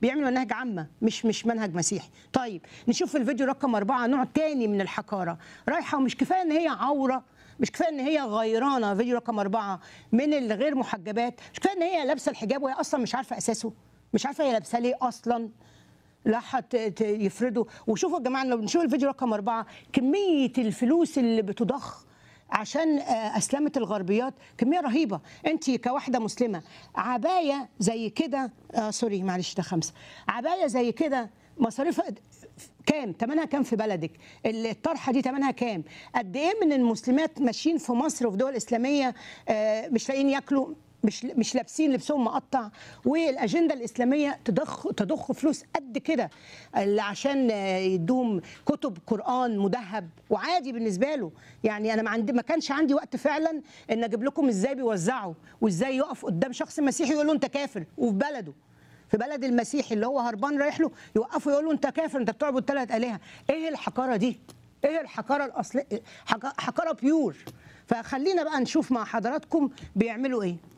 بيعملوا منهج عامه مش مش منهج مسيحي طيب نشوف الفيديو رقم أربعة نوع تاني من الحقاره رايحه ومش كفايه ان هي عوره مش كفايه ان هي غيرانه فيديو رقم أربعة من الغير محجبات مش كفايه ان هي لابسه الحجاب وهي اصلا مش عارفه اساسه مش عارفه هي لابسه ليه اصلا راح ت- ت- يفرضوا وشوفوا يا جماعه لو بنشوف الفيديو رقم أربعة كميه الفلوس اللي بتضخ عشان آه، اسلمه الغربيات كميه رهيبه انت كواحده مسلمه عبايه زي كده آه سوري معلش ده خمسه عبايه زي كده مصاريفها كام ثمنها كام في بلدك الطرحه دي ثمنها كام قد ايه من المسلمات ماشيين في مصر وفي دول اسلاميه آه، مش لاقيين ياكلوا مش مش لابسين لبسهم مقطع والاجنده الاسلاميه تضخ تضخ فلوس قد كده اللي عشان آه، يدوهم كتب قران مذهب وعادي بالنسبه له يعني انا ما عندي ما كانش عندي وقت فعلا ان اجيب لكم ازاي بيوزعوا وازاي يقف قدام شخص مسيحي يقول له انت كافر وفي بلده في بلد المسيحي اللي هو هربان رايح له يوقفوا يقولوا انت كافر انت بتعبد ثلاث الهه ايه الحقاره دي ايه الحقاره الاصليه حق- حقاره بيور فخلينا بقى نشوف مع حضراتكم بيعملوا ايه